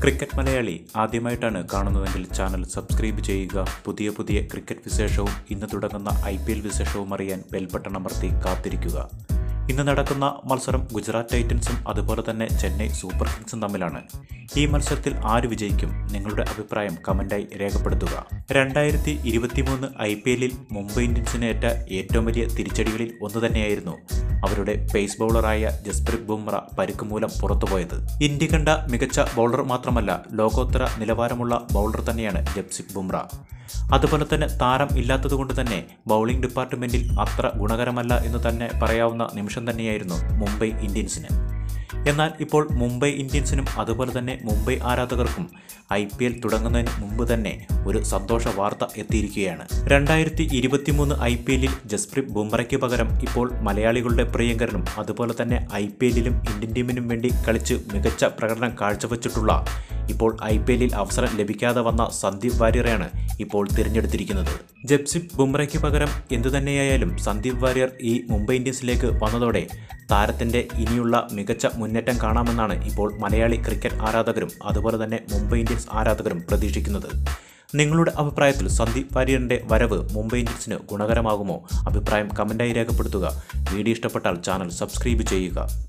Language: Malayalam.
ക്രിക്കറ്റ് മലയാളി ആദ്യമായിട്ടാണ് കാണുന്നതെങ്കിൽ ചാനൽ സബ്സ്ക്രൈബ് ചെയ്യുക പുതിയ പുതിയ ക്രിക്കറ്റ് വിശേഷവും ഇന്ന് തുടങ്ങുന്ന ഐ പി എൽ വിശേഷവും അറിയാൻ ബെൽബട്ടൺ അമർത്തി കാത്തിരിക്കുക ഇന്ന് നടക്കുന്ന മത്സരം ഗുജറാത്ത് ടൈറ്റൻസും അതുപോലെ തന്നെ ചെന്നൈ സൂപ്പർ കിങ്സും തമ്മിലാണ് ഈ മത്സരത്തിൽ ആര് വിജയിക്കും നിങ്ങളുടെ അഭിപ്രായം കമന്റായി രേഖപ്പെടുത്തുക രണ്ടായിരത്തി ഇരുപത്തിമൂന്ന് ഐ പി എല്ലിൽ മുംബൈ ഇന്ത്യൻസിനേറ്റ ഏറ്റവും വലിയ തിരിച്ചടികളിൽ ഒന്ന് തന്നെയായിരുന്നു അവരുടെ പേസ് ബൗളറായ ജസ്പ്രീത് ബുംറ പരിക്ക് മൂലം പുറത്തുപോയത് ഇന്ത്യ കണ്ട മികച്ച ബൗളർ മാത്രമല്ല ലോകോത്തര നിലവാരമുള്ള ബൗളർ തന്നെയാണ് ജപ്സിത് ബുംറ അതുപോലെ തന്നെ താരം ഇല്ലാത്തതുകൊണ്ട് തന്നെ ബൗളിംഗ് ഡിപ്പാർട്ട്മെന്റിൽ അത്ര ഗുണകരമല്ല എന്ന് തന്നെ പറയാവുന്ന നിമിഷം തന്നെയായിരുന്നു മുംബൈ ഇന്ത്യൻസിന് എന്നാൽ ഇപ്പോൾ മുംബൈ ഇന്ത്യൻസിനും അതുപോലെ തന്നെ മുംബൈ ആരാധകർക്കും ഐ പി എൽ തുടങ്ങുന്നതിന് മുമ്പ് തന്നെ ഒരു സന്തോഷ വാർത്ത എത്തിയിരിക്കുകയാണ് രണ്ടായിരത്തി ഇരുപത്തിമൂന്ന് ഐ പി എല്ലിൽ ജസ്പ്രീത് ബുംറയ്ക്ക് പകരം ഇപ്പോൾ മലയാളികളുടെ പ്രിയങ്കരനും അതുപോലെ തന്നെ ഐ പി എല്ലിലും ഇന്ത്യൻ ടീമിനും വേണ്ടി കളിച്ച് മികച്ച പ്രകടനം കാഴ്ചവെച്ചിട്ടുള്ള ഇപ്പോൾ ഐ പി എല്ലിൽ അവസരം ലഭിക്കാതെ വന്ന സന്ദീപ് വാര്യറെയാണ് ഇപ്പോൾ തിരഞ്ഞെടുത്തിരിക്കുന്നത് ജപ്സിബ് ബുംറയ്ക്ക് പകരം എന്തു തന്നെയായാലും സന്ദീപ് വാര്യർ ഈ മുംബൈ ഇന്ത്യൻസിലേക്ക് വന്നതോടെ താരത്തിന്റെ ഇനിയുള്ള മികച്ച മുന്നേറ്റം കാണാമെന്നാണ് ഇപ്പോൾ മലയാളി ക്രിക്കറ്റ് ആരാധകരും അതുപോലെ തന്നെ മുംബൈ ഇന്ത്യൻസ് ആരാധകരും പ്രതീക്ഷിക്കുന്നത് നിങ്ങളുടെ അഭിപ്രായത്തിൽ സന്ദീപ് വാര്യറിന്റെ വരവ് മുംബൈ ഇന്ത്യൻസിന് ഗുണകരമാകുമോ അഭിപ്രായം കമന്റായി രേഖപ്പെടുത്തുക വീഡിയോ ഇഷ്ടപ്പെട്ടാൽ ചാനൽ സബ്സ്ക്രൈബ് ചെയ്യുക